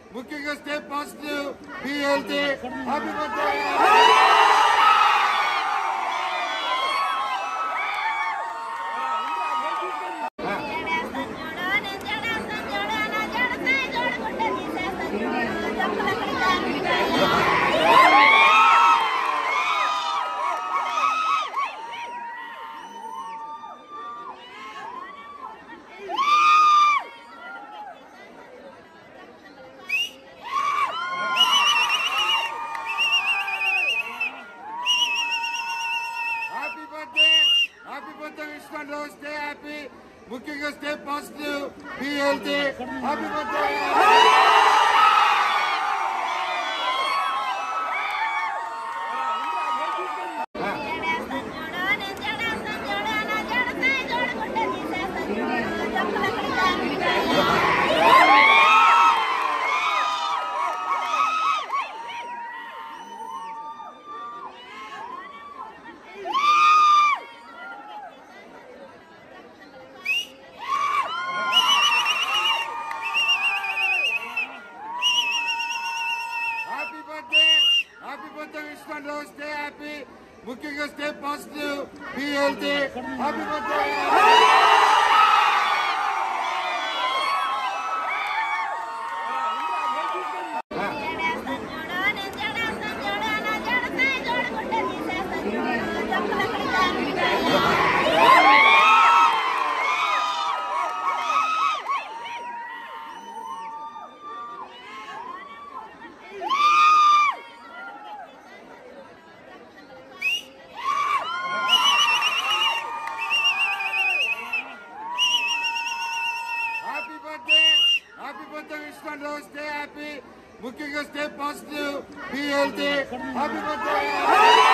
ముఖ్యంగా stay positive be healthy happy birthday జడేస్తాను చూడు నేను జడేస్తాను చూడు అలా జడతాయి చూడకుంటే తీసేస్తాను చూడు చెప్పులకి జాగ్రత్త happy birthday happy birthday Vishwan Rao stay happy ముఖ్యంగా stay positive be healthy happy birthday జడేస్తాను చూడు నేను జడేస్తాను చూడు అలా జడతాయి చూడకుంటే తీసేస్తాను చూడు చెప్పులకి జాగ్రత్త happy birthday happy birthday Vishwan Rao stay happy ముఖ్యంగా stay positive be healthy happy birthday జడేస్తాను చూడు నేను జడేస్తాను చూడు అలా జడతాయి చూడకుంటే తీసేస్తాను చూడు చెప్పులకి జాగ్రత్త happy birthday happy birthday Vishwan Rao stay happy ముఖ్యంగా stay positive be healthy happy birthday